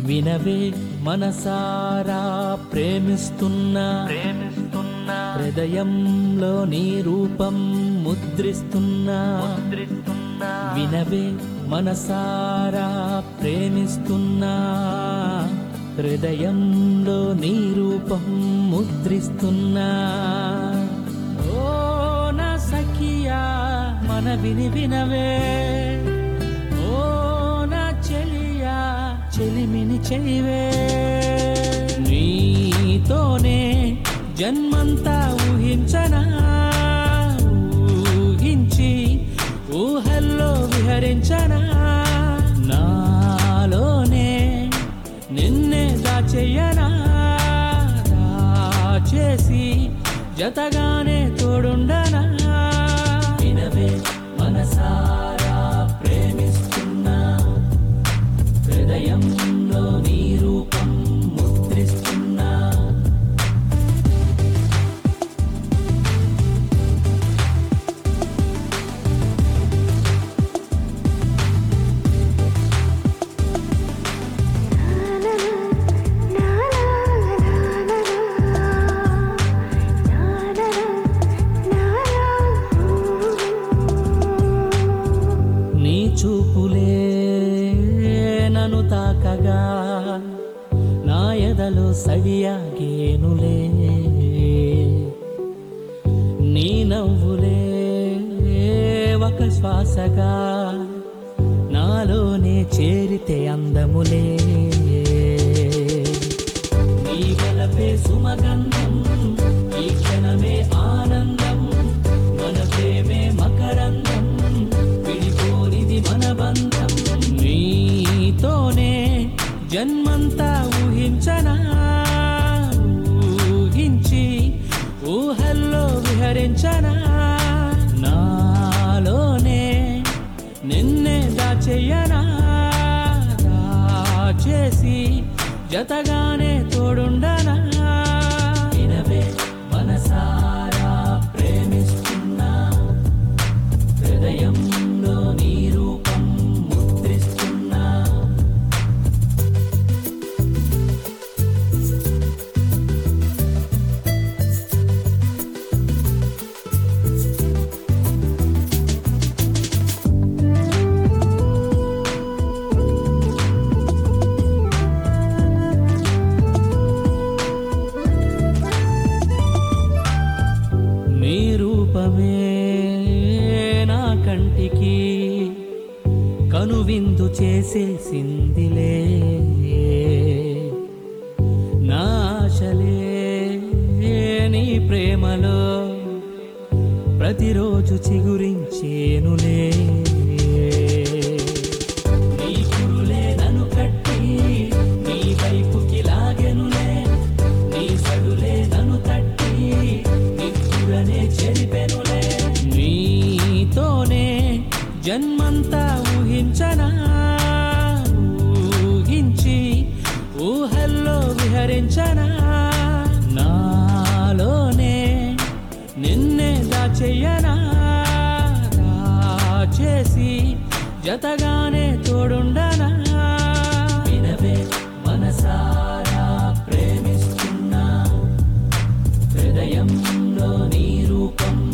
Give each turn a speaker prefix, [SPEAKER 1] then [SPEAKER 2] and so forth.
[SPEAKER 1] వినవే మనసారా ప్రేమిస్తున్నా
[SPEAKER 2] ప్రేమిస్తున్నా
[SPEAKER 1] హృదయంలో నీ రూపం ముద్రిస్తున్నా
[SPEAKER 2] ముద్రిస్తున్నా
[SPEAKER 1] వినవే మనసారా ప్రేమిస్తున్నా హృదయంలో నీ రూపం ముద్రిస్తున్నా ఓ నా సఖియా మన విని వినవే ఓ నా చెలియా చెలిమిని చెలివే నీతోనే జన్మంతా ఊహించనా ఊహించి ఊహల్లో విహరించనా నాలోనే నిన్నే దాచెయ్యనా దాచేసి జతగానే తోడుండనా వినవే మనసారా ప్రేమిస్తున్నా హృదయంలో నీ రూపం ముద్రిస్తున్నా నీ చూపులే నన్ను తాకగా నా ఎదలో సడియాగేనులే నీ నవ్వులే ఒక శ్వాసగా నాలోనే చేరితే అందములే నీ వలపే సుమగంధం ఈ క్షణమే ఆనందం మన ప్రేమే మకరందం విడిపోనిది మన బంధం నీతోనే జన్మంతా ఊహించనా ఊహించి ఊహల్లో విహరించనా నాలోనే నిన్నే దాచెయ్యనా దాచేసి జతగానే తోడుండనా వినవే మనసారా ప్రేమిస్తున్నా హృదయంలో నీ రూపం ముద్రిస్తున్నా నీ రూపమే నా కంటికి కనువిందు చేసేసిందిలే నా ఆశలే నీ ప్రేమలో ప్రతిరోజు చిగురించేనులే నీ కురులే నన్ను కట్టి నీ వైపుకి లాగెనులే నీ సడులే నన్ను తట్టి నిప్పుడనే చెరిపెనులే నీతోనే జన్మంతా ఊహించనా ఊహించి ఊహల్లో విహరించనా నాలోనే నిన్నే దాచెయ్యనా దాచేసి జతగానే తోడుండనా వినవే మనసారా ప్రేమిస్తున్నా హృదయంలో నీ రూపం